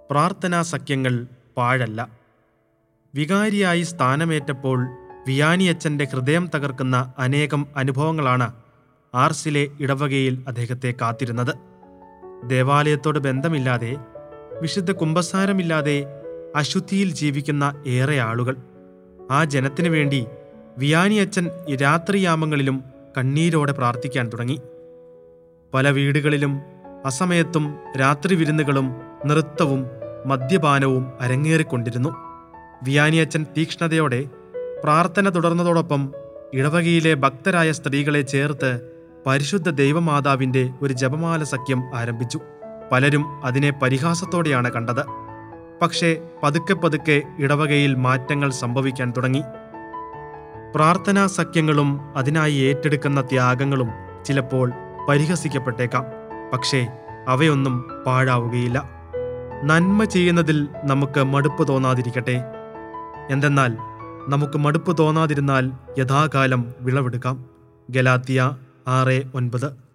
പ്രാർത്ഥനാ സഖ്യങ്ങൾ പാഴല്ല വികാരിയായി സ്ഥാനമേറ്റപ്പോൾ വിയാനിയച്ചൻ്റെ ഹൃദയം തകർക്കുന്ന അനേകം അനുഭവങ്ങളാണ് ആർസിലെ ഇടവകയിൽ അദ്ദേഹത്തെ കാത്തിരുന്നത് ദേവാലയത്തോട് ബന്ധമില്ലാതെ വിശുദ്ധ കുംഭസാരമില്ലാതെ അശുദ്ധിയിൽ ജീവിക്കുന്ന ഏറെ ആളുകൾ ആ ജനത്തിനു വേണ്ടി വിയാനിയച്ചൻ രാത്രിയാമങ്ങളിലും കണ്ണീരോടെ പ്രാർത്ഥിക്കാൻ തുടങ്ങി പല വീടുകളിലും അസമയത്തും രാത്രി വിരുന്നുകളും നൃത്തവും മദ്യപാനവും അരങ്ങേറിക്കൊണ്ടിരുന്നു വിയാനിയച്ചൻ തീക്ഷ്ണതയോടെ പ്രാർത്ഥന തുടർന്നതോടൊപ്പം ഇടവകയിലെ ഭക്തരായ സ്ത്രീകളെ ചേർത്ത് പരിശുദ്ധ ദൈവമാതാവിന്റെ ഒരു ജപമാല സഖ്യം ആരംഭിച്ചു പലരും അതിനെ പരിഹാസത്തോടെയാണ് കണ്ടത് പക്ഷേ പതുക്കെ പതുക്കെ ഇടവകയിൽ മാറ്റങ്ങൾ സംഭവിക്കാൻ തുടങ്ങി പ്രാർത്ഥനാ സഖ്യങ്ങളും അതിനായി ഏറ്റെടുക്കുന്ന ത്യാഗങ്ങളും ചിലപ്പോൾ പരിഹസിക്കപ്പെട്ടേക്കാം പക്ഷേ അവയൊന്നും പാഴാവുകയില്ല നന്മ ചെയ്യുന്നതിൽ നമുക്ക് മടുപ്പ് തോന്നാതിരിക്കട്ടെ എന്തെന്നാൽ നമുക്ക് മടുപ്പ് തോന്നാതിരുന്നാൽ യഥാകാലം വിളവെടുക്കാം ഗലാത്തിയ ആറ് ഒൻപത്